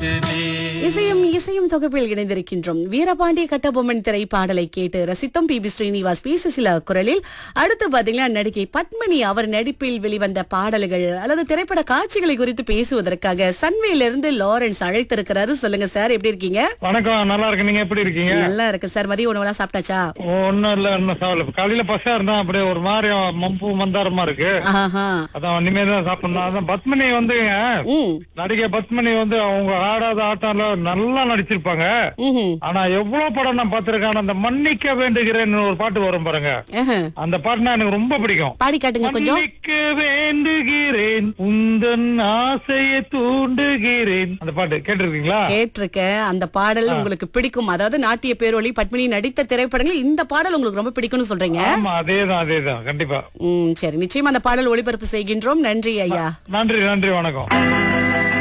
பேசுதே இசையும் இசையும் தொகுப்பில் இணைந்திருக்கின்றோம் வீரபாண்டிய கட்டபொம்மன் திரைப்பாடலை கேட்டு ரசித்தோம் P B Srinivas P Susheela குரலில் அடுத்து பாத்தீங்கன்னா நடிகை பத்மினி அவர் நடிப்பில் வெளிவந்த பாடல்கள் அல்லது திரைப்பட காட்சிகளை குறித்து பேசுவதற்காக சன்வேல இருந்து லாரன்ஸ் அழைத்திருக்கிறாரு சொல்லுங்க சார் எப்படி இருக்கீங்க வணக்கம் நல்லா இருக்கு நீங்க எப்படி இருக்கீங்க நல்லா இருக்கு சார் மதிய உணவெல்லாம் சாப்பிட்டாச்சா ஒண்ணும் இல்ல இன்னும் சாப்பிடல காலையில பசியா இருந்தா அப்படியே ஒரு மாதிரி மம்பு மந்தாரமா இருக்கு ஆஹா அதான் இனிமே தான் சாப்பிடணும் அதான் பத்மினி வந்து ம் நடிகை பத்மினி வந்து அவங்க ஆடாத ஆட்டம்ல நல்லா நடிச்சிருப்பாங்க ம்ஹும். ஆனா எவ்வளவு படம் நான் பார்த்திருக்கேன் அந்த மன்னிக்க வேண்டுகிறேன் ஒரு பாட்டு வரும் பாருங்க ஆஹா. அந்த பாட்டுனா எனக்கு ரொம்ப பிடிக்கும் பாடி காட்டுங்க கொஞ்சம் மன்னிக்க வேண்டுகிறேன் உந்தன் ஆசையை தூண்டுகிறேன் அந்த பாட்டு கேட்டிருக்கீங்களா கேட்டிருக்கேன் அந்த பாடல் உங்களுக்கு பிடிக்கும் அதாவது நாட்டிய பேரொளி பத்மினி நடித்த திரைப்படங்கள் இந்த பாடல் உங்களுக்கு ரொம்ப பிடிக்கும்னு சொல்றீங்க ஆமா அதேதான் அதேதான் கண்டிப்பா ம் சரி நிச்சயமா அந்த பாடல் ஒளிபரப்பு செய்கின்றோம் நன்றி ஐயா நன்றி நன்றி வணக்கம்